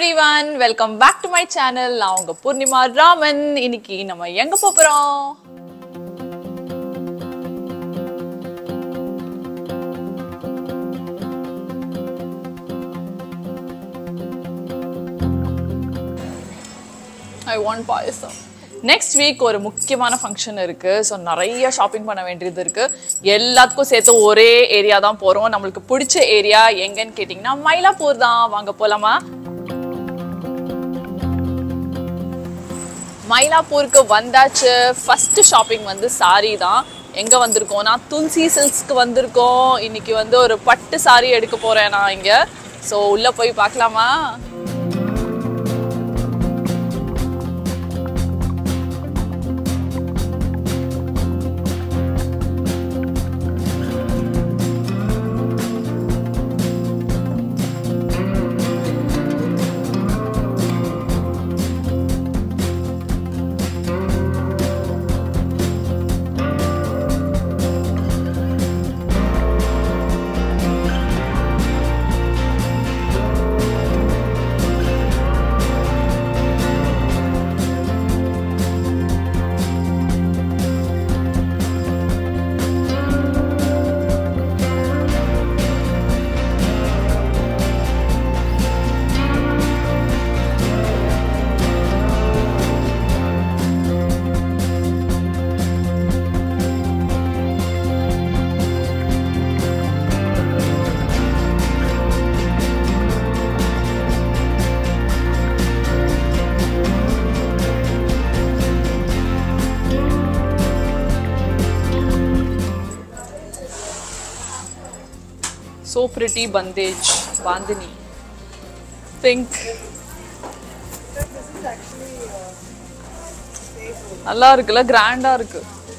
Every everyone welcome back to my channel நான் உங்க பூர்ணிமா ராமன் இன்னைக்கு நம்ம எங்க போப் போறோம் I want payasam next week ஒரு முக்கியமான ஃபங்க்ஷன் இருக்கு ஸோ நிறைய ஷாப்பிங் பண்ண வேண்டியது இருக்கு எல்லாத்துக்கும் சேர்த்து ஒரே ஏரியா தான் போறோம் நம்மளுக்கு பிடிச்ச ஏரியா எங்கன்னு கேட்டிங்கன்னா மயிலாப்பூர் தான் வாங்க போலாமா மயிலாப்பூருக்கு வந்தாச்சு ஃபர்ஸ்ட் ஷாப்பிங் வந்து சாரி தான் எங்க வந்திருக்கோம்னா துல்சி சில்க்ஸ்க்கு வந்திருக்கோம் இன்னைக்கு வந்து ஒரு பட்டு சாரி எடுக்க போறேன் நான் இங்க ஸோ உள்ள போய் பார்க்கலாமா so pretty bandage bandhani think நல்லா இருக்குல்ல கிராண்டா இருக்கு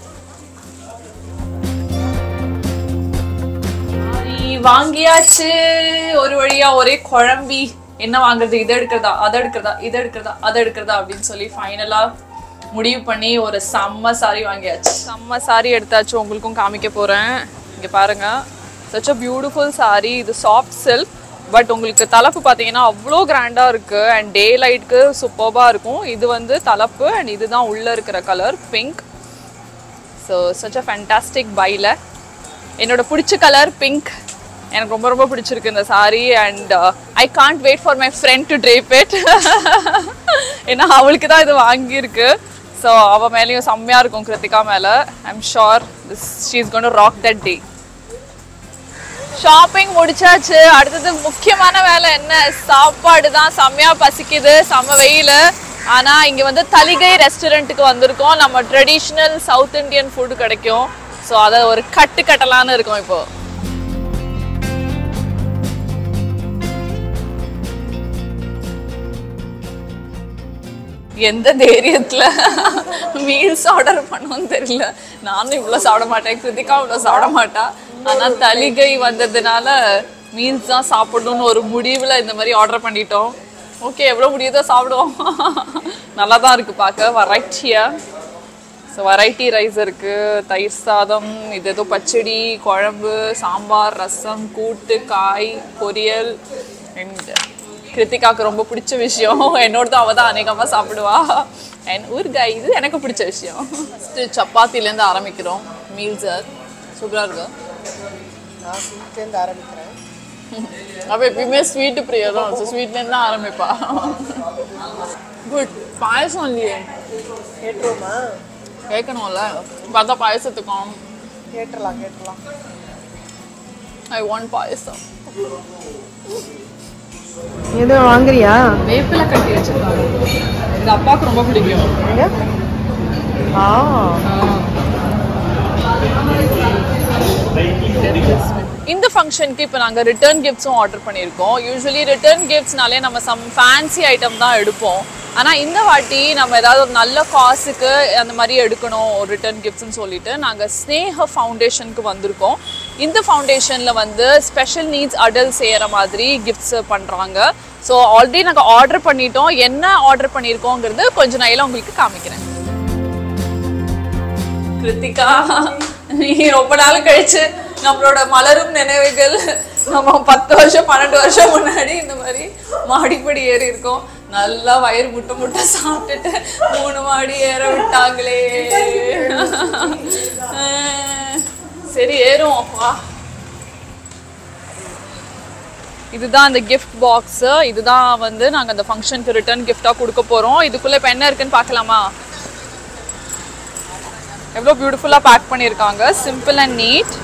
சாரி, வாங்கியாச்சு ஒரு வழியா ஒரே குழம்பி என்ன வாங்குறது இதை எடுக்கிறதா அதை எடுக்கிறதா இதை எடுக்கிறதா அதை எடுக்கிறதா அப்படின்னு சொல்லி ஃபைனலா முடிவு பண்ணி ஒரு செம்ம சாரி வாங்கியாச்சு செம்ம சாரி எடுத்தாச்சு உங்களுக்கும் காமிக்க போறேன் இங்க பாருங்க சச் அ பியூட்டிஃபுல் சாரி இது சாஃப்ட் சில்க் பட் உங்களுக்கு தலைப்பு பார்த்தீங்கன்னா அவ்வளோ கிராண்டாக இருக்குது அண்ட் டே லைட்க்கு சூப்பர்பாக இருக்கும் இது வந்து தலைப்பு அண்ட் இதுதான் உள்ளே இருக்கிற colour pink so such a fantastic பைல என்னோட பிடிச்ச கலர் பிங்க் எனக்கு ரொம்ப ரொம்ப பிடிச்சிருக்கு இந்த sari and I can't wait for my friend to drape it ஏன்னா அவளுக்கு தான் இது வாங்கியிருக்கு ஸோ அவள் மேலேயும் செம்மையாக இருக்கும் கிருத்திகா மேலே I am sure this she is gone rock that day shopping முடிச்சாச்சு அடுத்தது முக்கியமான வேலை என்ன சாப்பாடு தான் செம்மையா பசிக்குது செம்ம வெயில் ஆனா இங்க வந்து தலிகை ரெஸ்டாரண்ட்டுக்கு வந்திருக்கோம் நம்ம ட்ரெடிஷ்னல் சவுத் இந்தியன் ஃபுட் கிடைக்கும் ஸோ அதை ஒரு கட்டு கட்டலான்னு இருக்கோம் இப்போ எந்த தைரியத்துல மீல்ஸ் ஆர்டர் பண்ணோன்னு தெரியல நானும் இவ்வளோ சாப்பிட மாட்டேன் கிருத்திகா இவ்வளோ சாப்பிட மாட்டா ஆனா தலிகை வந்ததுனால மீல்ஸ் தான் சாப்பிடணும்னு ஒரு முடிவுல இந்த மாதிரி ஆர்டர் பண்ணிட்டோம் ஓகே எவ்வளோ முடியுதோ சாப்பிடுவோம் நல்லா தான் இருக்கு பார்க்க வெரைட்டியா ஸோ வெரைட்டி ரைஸ் இருக்கு தயிர் சாதம் இது ஏதோ பச்சடி குழம்பு சாம்பார் ரசம் கூட்டு காய் பொரியல் அண்ட் கிருத்திகாவுக்கு ரொம்ப பிடிச்ச விஷயம் என்னோடது அவள் தான் அநேகமாக சாப்பிடுவா அண்ட் ஊறுகாய் இது எனக்கு பிடிச்ச விஷயம் ஃபஸ்ட்டு சப்பாத்திலேருந்து ஆரம்பிக்கிறோம் மீல்ஸ் சூப்பராக இருக்கு நான் ஸ்வீட்லேருந்து ஆரம்பிக்கிறேன் அவள் எப்பயுமே ஸ்வீட்டு பிரியா தான் ஸோ ஸ்வீட்லேருந்து தான் ஆரம்பிப்பா குட் பாயசம் இல்லையே கேட்டுருவோமா கேட்கணும்ல பார்த்தா பாயசத்துக்கும் கேட்டுடலாம் கேட்டுடலாம் ஐ வாண்ட் பாயசம் எதுவும் வாங்குறியா வேப்பிலை கட்டி வச்சிருக்காங்க இது அப்பாவுக்கு ரொம்ப பிடிக்கும் எங்க? ஆ இந்த ஃபங்க்ஷனுக்கு இப்போ நாங்கள் ரிட்டர்ன் கிஃப்ட்ஸும் ஆர்டர் பண்ணியிருக்கோம் யூஸ்வலி ரிட்டர்ன் கிஃப்ட்ஸ்னாலே நம்ம சம் ஃபேன்சி ஐட்டம் தான் எடுப்போம் ஆனால் இந்த வாட்டி நம்ம ஏதாவது ஒரு நல்ல காசுக்கு அந்த மாதிரி எடுக்கணும் ஒரு ரிட்டர்ன் கிஃப்ட்ஸ்னு சொல்லிட்டு நாங்கள் ஸ்னேஹ ஃபவுண்டேஷனுக்கு வந்திருக்கோம் இந்த ஃபவுண்டேஷனில் வந்து ஸ்பெஷல் நீட்ஸ் அடல்ட் செய்கிற மாதிரி கிஃப்ட்ஸ் பண்ணுறாங்க ஸோ ஆல்ரெடி நாங்கள் ஆர்டர் பண்ணிட்டோம் என்ன ஆர்டர் பண்ணியிருக்கோங்கிறது கொஞ்ச நாளில் உங்களுக்கு காமிக்கிறேன் கிருத்திகா நீ ரொம்ப நாள் கழிச்சு நம்மளோட மலரும் நினைவுகள் நம்ம பத்து வருஷம் பன்னெண்டு வருஷம் முன்னாடி இந்த மாதிரி மாடிப்படி ஏறி இருக்கோம் நல்லா வயிறு முட்டை முட்டை சாப்பிட்டுட்டு மூணு மாடி ஏற விட்டாங்களே அஹ் சரி ஏறுவோம் வா இதுதான் அந்த கிஃப்ட் பாக்ஸ் இதுதான் வந்து நாங்க அந்த ஃபங்க்ஷனுக்கு ரிட்டர்ன் gift-ஆ கொடுக்க போறோம் இதுக்குள்ள இப்போ என்ன இருக்குன்னு பார்க்கலாமா எவ்வளோ பியூட்டிஃபுல்லா பேக் பண்ணியிருக்காங்க சிம்பிள் அண்ட் நீட்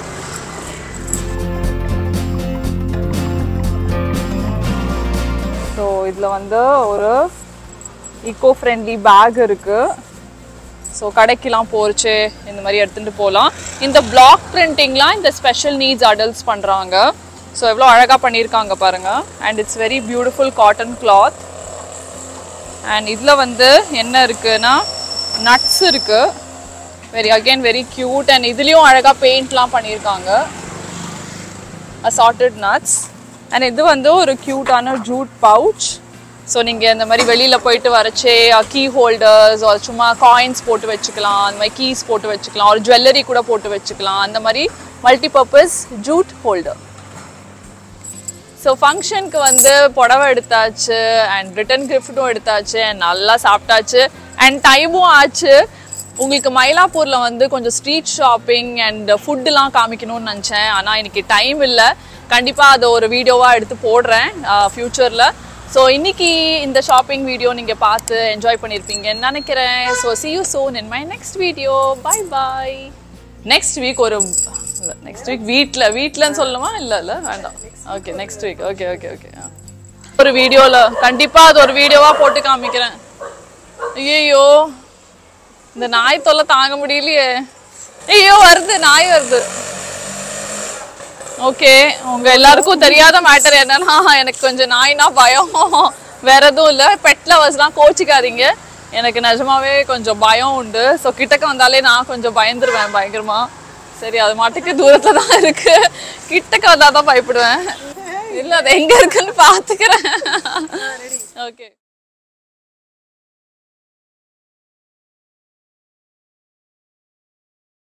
ஸோ இதில் வந்து ஒரு ஈகோ ஃப்ரெண்ட்லி பேக் இருக்கு ஸோ கடைக்கெல்லாம் போர்ச்சு இந்த மாதிரி எடுத்துகிட்டு போகலாம் இந்த பிளாக் பிரிண்டிங்லாம் இந்த ஸ்பெஷல் நீட்ஸ் அடல்ட்ஸ் பண்ணுறாங்க ஸோ எவ்வளோ அழகாக பண்ணியிருக்காங்க பாருங்க and it's very beautiful cotton cloth and இதில் வந்து என்ன இருக்குன்னா நட்ஸ் இருக்கு very again very cute and இதுலேயும் அழகாக பெயிண்ட்லாம் பண்ணியிருக்காங்க அசார்ட்டட் நட்ஸ் அண்ட் இது வந்து ஒரு க்யூட்டான ஜூட் பவுச் ஸோ நீங்கள் இந்த மாதிரி வெளியில் போயிட்டு வரச்சே கீ ஹோல்டர்ஸ் ஒரு சும்மா காயின்ஸ் போட்டு வச்சுக்கலாம் அந்த மாதிரி கீஸ் போட்டு வச்சுக்கலாம் ஒரு ஜுவல்லரி கூட போட்டு வச்சுக்கலாம் அந்த மாதிரி மல்டிபர்பஸ் ஜூட் ஹோல்டர் ஸோ ஃபங்க்ஷனுக்கு வந்து புடவை எடுத்தாச்சு அண்ட் ரிட்டன் கிஃப்ட்டும் எடுத்தாச்சு and நல்லா சாப்பிட்டாச்சு அண்ட் டைமும் ஆச்சு உங்களுக்கு மயிலாப்பூரில் வந்து கொஞ்சம் ஸ்ட்ரீட் ஷாப்பிங் அண்ட் ஃபுட்டுலாம் காமிக்கணும்னு நினச்சேன் ஆனால் இன்னைக்கு டைம் இல்லை கண்டிப்பாக அதை ஒரு வீடியோவாக எடுத்து போடுறேன் ஃப்யூச்சரில் ஸோ இன்னைக்கு இந்த ஷாப்பிங் வீடியோ நீங்கள் பார்த்து என்ஜாய் பண்ணியிருப்பீங்கன்னு நினைக்கிறேன் so see you soon in my next video bye bye next week ஒரு இல்லை நெக்ஸ்ட் வீக் வீட்டில் வீட்டிலன்னு சொல்லணுமா இல்லை இல்லை வேண்டாம் okay next week okay okay okay ஒரு வீடியோவில் கண்டிப்பாக அது ஒரு வீடியோவாக போட்டு காமிக்கிறேன் ஐயோ இந்த நாய் தொல்லை தாங்க முடியலையே ஐயோ வருது நாய் வருது ஓகே உங்க எல்லாருக்கும் தெரியாத மேட்டர் என்னன்னா எனக்கு கொஞ்சம் நாய்னா பயம் வேற எதுவும் இல்லை பெட் லவர்ஸ்லாம் கோச்சிக்காதீங்க எனக்கு நிஜமாவே கொஞ்சம் பயம் உண்டு ஸோ கிட்டக்க வந்தாலே நான் கொஞ்சம் பயந்துருவேன் பயங்கரமா சரி அது மாட்டுக்கு தூரத்துல தான் இருக்கு கிட்டக்க வந்தாதான் பயப்படுவேன் இல்லை அது எங்க இருக்குன்னு பார்த்துக்கிறேன் ஓகே